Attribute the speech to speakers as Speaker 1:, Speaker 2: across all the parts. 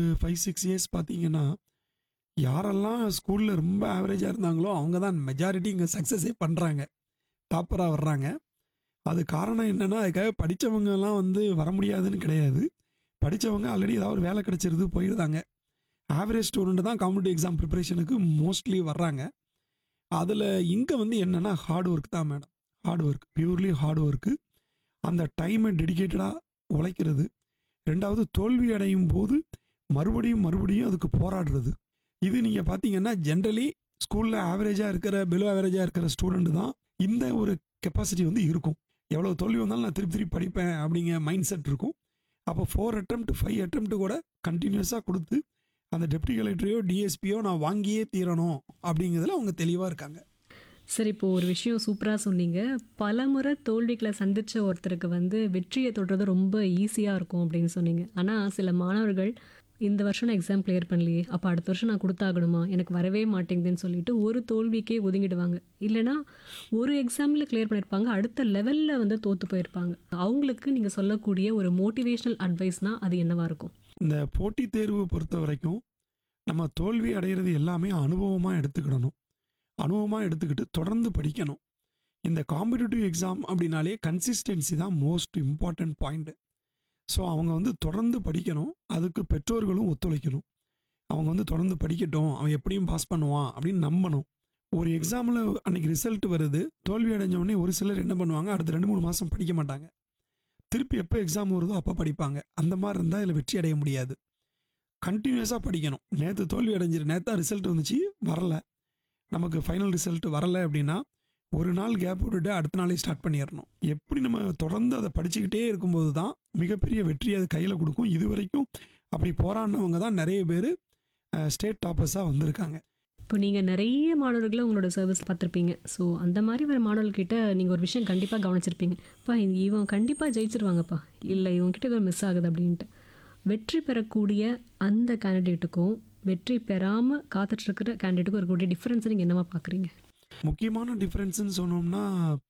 Speaker 1: five six years பார்த்தீங்கன்னா யாரெல்லாம் ஸ்கூலில் ரொம்ப ஆவரேஜாக இருந்தாங்களோ அவங்க தான் மெஜாரிட்டி இங்கே சக்ஸஸே பண்ணுறாங்க டாப்பராக வர்றாங்க அது காரணம் என்னென்னா அதுக்காக படித்தவங்கலாம் வந்து வர முடியாதுன்னு கிடையாது படித்தவங்க ஆல்ரெடி ஏதாவது ஒரு வேலை கிடச்சிருது போயிடுதாங்க ஆவரேஜ் ஸ்டூடெண்ட் தான் காம்படிட்டிவ் எக்ஸாம் ப்ரிப்பரேஷனுக்கு மோஸ்ட்லி வர்றாங்க அதில் இங்கே வந்து என்னென்னா ஹார்ட் ஒர்க் தான் madam hard work purely hard work அந்த டைமை டெடிகேட்டடாக உழைக்கிறது ரெண்டாவது தோல்வி அடையும் போது மறுபடியும் மறுபடியும் அதுக்கு போராடுறது இது நீங்கள் பார்த்தீங்கன்னா ஜென்ரலி ஸ்கூலில் ஆவரேஜாக இருக்கிற பிலோ ஆவரேஜாக இருக்கிற ஸ்டூடெண்ட் தான் இந்த ஒரு கெப்பாசிட்டி வந்து இருக்கும் எவ்வளோ தோல்வி வந்தாலும் நான் திருப்பி திருப்பி படிப்பேன் அப்படிங்கிற மைண்ட் செட் இருக்கும் அப்போ ஃபோர் அட்டம்ப்ட் ஃபைவ் அட்டம்ப்ட் கூட கண்டினியூஸாக கொடுத்து அந்த டெப்டி கலெக்டரையோ டிஎஸ்பியோ நான் வாங்கியே தீரணும் அப்படிங்கிறதுல அவங்க தெளிவாக இருக்காங்க
Speaker 2: சரி இப்போ ஒரு விஷயம் சூப்பராக சொன்னீங்க பலமுறை தோல்விகளை சந்திச்ச ஒருத்தருக்கு வந்து வெற்றியை தொடுறது ரொம்ப ஈஸியாக இருக்கும் அப்படின்னு சொன்னீங்க ஆனால் சில மாணவர்கள் இந்த வருஷம் நான் எக்ஸாம் கிளியர் பண்ணலையே அப்போ அடுத்த வருஷம் நான் கொடுத்தாகணுமா எனக்கு வரவே மாட்டேங்குதுன்னு சொல்லிட்டு ஒரு தோல்விக்கே ஒதுங்கிடுவாங்க இல்லைனா ஒரு எக்ஸாமில் கிளியர் பண்ணியிருப்பாங்க அடுத்த லெவலில் வந்து தோற்று போயிருப்பாங்க அவங்களுக்கு நீங்கள் சொல்லக்கூடிய ஒரு மோட்டிவேஷனல் அட்வைஸ்னால் அது என்னவா இருக்கும்
Speaker 1: இந்த போட்டித் தேர்வு பொறுத்த வரைக்கும் நம்ம தோல்வி அடைகிறது எல்லாமே அனுபவமாக எடுத்துக்கிடணும் அனுபவமாக எடுத்துக்கிட்டு தொடர்ந்து படிக்கணும் இந்த காம்படிட்டிவ் எக்ஸாம் அப்படின்னாலே கன்சிஸ்டன்சி தான் மோஸ்ட் இம்பார்ட்டன்ட் பாயிண்ட் ஸோ அவங்க வந்து தொடர்ந்து படிக்கணும் அதுக்கு பெற்றோர்களும் ஒத்துழைக்கணும் அவங்க வந்து தொடர்ந்து படிக்கட்டும் அவன் எப்படியும் பாஸ் பண்ணுவான் அப்படின்னு நம்பணும் ஒரு எக்ஸாமில் அன்னைக்கு ரிசல்ட் வருது தோல்வி அடைஞ்ச உடனே ஒரு சிலர் என்ன பண்ணுவாங்க அடுத்த ரெண்டு மூணு மாதம் படிக்க மாட்டாங்க திருப்பி எப்போ எக்ஸாம் வருதோ அப்போ படிப்பாங்க அந்த மாதிரி இருந்தால் இதில் வெற்றி அடைய முடியாது கண்டினியூஸாக படிக்கணும் நேற்று தோல்வி அடைஞ்சிரு நேற்று ரிசல்ட் வந்துச்சு வரல நமக்கு ஃபைனல் ரிசல்ட் வரல அப்படின்னா ஒரு நாள் கேப் விட்டுட்டு அடுத்த நாளே ஸ்டார்ட் பண்ணிடணும் எப்படி நம்ம தொடர்ந்து அதை படிச்சுக்கிட்டே இருக்கும்போது தான் மிகப்பெரிய வெற்றி அது கையில் கொடுக்கும் இது வரைக்கும் அப்படி போராடினவங்க தான் நிறைய பேர் ஸ்டேட் டாப்பர்ஸாக வந்திருக்காங்க
Speaker 2: இப்போ நீங்கள் நிறைய மாணவர்களை உங்களோட சர்வீஸ் பார்த்துருப்பீங்க ஸோ அந்த மாதிரி வர மாணவர்கிட்ட நீங்கள் ஒரு விஷயம் கண்டிப்பாக கவனிச்சிருப்பீங்க அப்பா இவன் கண்டிப்பாக ஜெயிச்சிருவாங்கப்பா இல்லை இவன்கிட்ட ஏதோ மிஸ் ஆகுது அப்படின்ட்டு வெற்றி பெறக்கூடிய அந்த கேண்டிடேட்டுக்கும் வெற்றி பெறாமல் காத்துட்ருக்கிற கேண்டிடேட்டுக்கும் இருக்கக்கூடிய டிஃப்ரென்ஸை நீங்கள் என்னவா பார்க்குறீங்க
Speaker 1: முக்கியமான டிஃப்ரென்ஸ்னு சொன்னோம்னா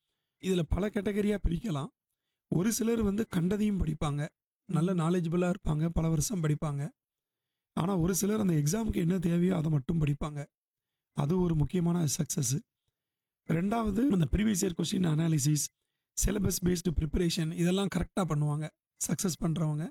Speaker 1: இதில் பல கேட்டகரியாக பிரிக்கலாம் ஒரு சிலர் வந்து கண்டதையும் படிப்பாங்க நல்ல நாலேஜபிளாக இருப்பாங்க பல வருஷம் படிப்பாங்க ஆனால் ஒரு சிலர் அந்த எக்ஸாமுக்கு என்ன தேவையோ அதை மட்டும் படிப்பாங்க அது ஒரு முக்கியமான சக்ஸஸ் ரெண்டாவது அந்த previous year question analysis syllabus based preparation இதெல்லாம் கரெக்டாக பண்ணுவாங்க சக்ஸஸ் பண்ணுறவங்க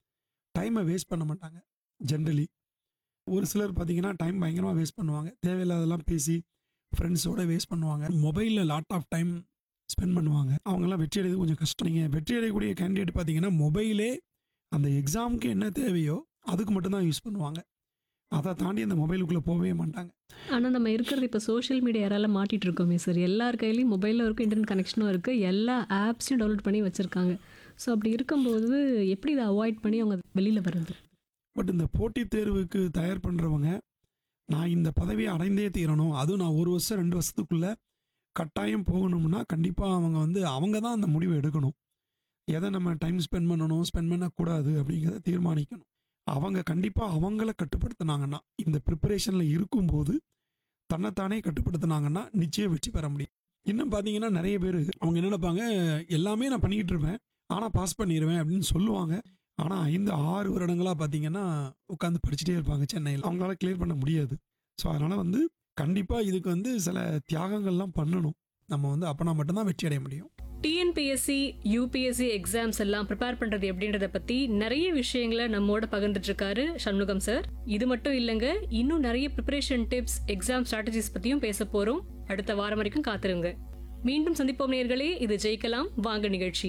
Speaker 1: டைமை வேஸ்ட் பண்ண மாட்டாங்க ஜென்ரலி ஒரு சிலர் பார்த்தீங்கன்னா டைம் பயங்கரமாக வேஸ்ட் பண்ணுவாங்க தேவையில்லாதெல்லாம் பேசி ஃப்ரெண்ட்ஸோட வேஸ்ட் பண்ணுவாங்க மொபைலில் லாட் ஆஃப் டைம் ஸ்பெண்ட் பண்ணுவாங்க அவங்கெல்லாம் வெற்றி அடைவது கொஞ்சம் கஷ்டம் நீங்கள் வெற்றி அடையக்கூடிய கேண்டிடேட் பார்த்தீங்கன்னா மொபைலே அந்த எக்ஸாமுக்கு என்ன தேவையோ அதுக்கு மட்டும்தான் யூஸ் பண்ணுவாங்க அதை தாண்டி அந்த மொபைலுக்குள்ளே போகவே மாட்டாங்க
Speaker 2: ஆனால் நம்ம இருக்கிறது இப்போ சோஷியல் மீடியா யாரால மாட்டிட்டு இருக்கோமே சார் எல்லார் கையிலையும் மொபைலில் இருக்கும் இன்டர்நெட் கனெக்ஷனும் இருக்குது எல்லா ஆப்ஸையும் டவுன்லோட் பண்ணி வச்சுருக்காங்க ஸோ அப்படி இருக்கும்போது எப்படி இதை அவாய்ட் பண்ணி அவங்க வெளியில் வர்றது
Speaker 1: பட் இந்த போட்டித் தேர்வுக்கு தயார் பண்ணுறவங்க நான் இந்த பதவியை அடைந்தே தீரணும் அதுவும் நான் ஒரு வருஷம் ரெண்டு வருஷத்துக்குள்ளே கட்டாயம் போகணும்னா கண்டிப்பாக அவங்க வந்து அவங்க தான் அந்த முடிவை எடுக்கணும் எதை நம்ம டைம் ஸ்பெண்ட் பண்ணணும் ஸ்பெண்ட் பண்ணக்கூடாது அப்படிங்கிறத தீர்மானிக்கணும் அவங்க கண்டிப்பாக அவங்கள கட்டுப்படுத்துனாங்கன்னா இந்த ப்ரிப்பரேஷனில் இருக்கும்போது தன்னைத்தானே கட்டுப்படுத்துனாங்கன்னா நிச்சயம் வெற்றி பெற முடியும் இன்னும் பார்த்தீங்கன்னா நிறைய பேர் அவங்க என்ன நினைப்பாங்க எல்லாமே நான் பண்ணிக்கிட்டு இருப்பேன் ஆனால் பாஸ் பண்ணிடுவேன் அப்படின்னு சொல்லுவாங்க ஆனால் ஐந்து ஆறு வருடங்களாக பார்த்தீங்கன்னா உட்காந்து படிச்சுட்டே இருப்பாங்க சென்னையில் அவங்களால கிளியர் பண்ண முடியாது ஸோ அதனால் வந்து கண்டிப்பாக இதுக்கு வந்து சில தியாகங்கள்லாம் பண்ணணும் நம்ம வந்து அப்போனா மட்டும்தான் வெற்றி அடைய முடியும்
Speaker 2: டிஎன்பிஎஸ்சி யூபிஎஸ்சி எக்ஸாம்ஸ் எல்லாம் ப்ரிப்பேர் பண்றது எப்படின்றத பத்தி நிறைய விஷயங்களை நம்மோட பகிர்ந்துட்டு இருக்காரு சண்முகம் சார் இது மட்டும் இல்லைங்க இன்னும் நிறைய ப்ரிப்பரேஷன் டிப்ஸ் எக்ஸாம் ஸ்ட்ராட்டஜிஸ் பத்தியும் பேச போறோம் அடுத்த வாரம் வரைக்கும் காத்திருங்க மீண்டும் சந்திப்போம் நேர்களே இது ஜெயிக்கலாம் வாங்க நிகழ்ச்சி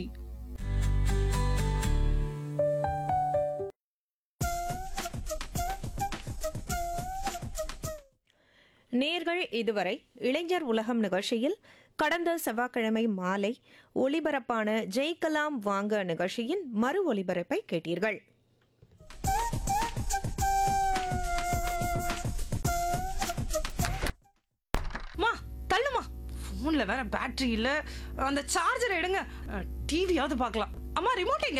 Speaker 3: நேர்கள் இதுவரை இளைஞர் உலகம் நிகழ்ச்சியில் கடந்த செவ்வாய்க்கிழமை மாலை ஒளிபரப்பான ஜெயிக்கலாம் வாங்க நிகழ்ச்சியின் மறு ஒளிபரப்பை கேட்டீர்கள்
Speaker 4: மா தள்ளுமா ஃபோன்ல வேற பேட்டரி இல்ல அந்த சார்ஜர் எடுங்க டிவியாவது பார்க்கலாம் அம்மா ரிமோட் எங்க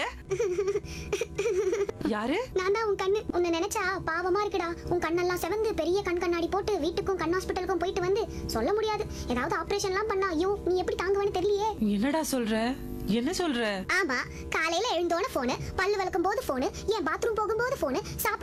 Speaker 4: யாரு
Speaker 5: நான் தான் உன் கண்ணு உன்னை நினைச்சா பாவமா இருக்குடா உன் கண்ணெல்லாம் செவந்து பெரிய கண் கண்ணாடி போட்டு வீட்டுக்கும் கண் ஹாஸ்பிட்டலுக்கும் போயிட்டு வந்து சொல்ல முடியாது ஏதாவது ஆபரேஷன்லாம் பண்ணா ஐயோ நீ எப்படி தாங்குவேன்னு தெரியலையே
Speaker 4: என்னடா சொல்ற என்ன சொல்ற
Speaker 5: ஆமா காலையில எழுந்தோன போனு பல்லு விளக்கும் போது போனு என் பாத்ரூம் போகும்போது போனு சாப்பிட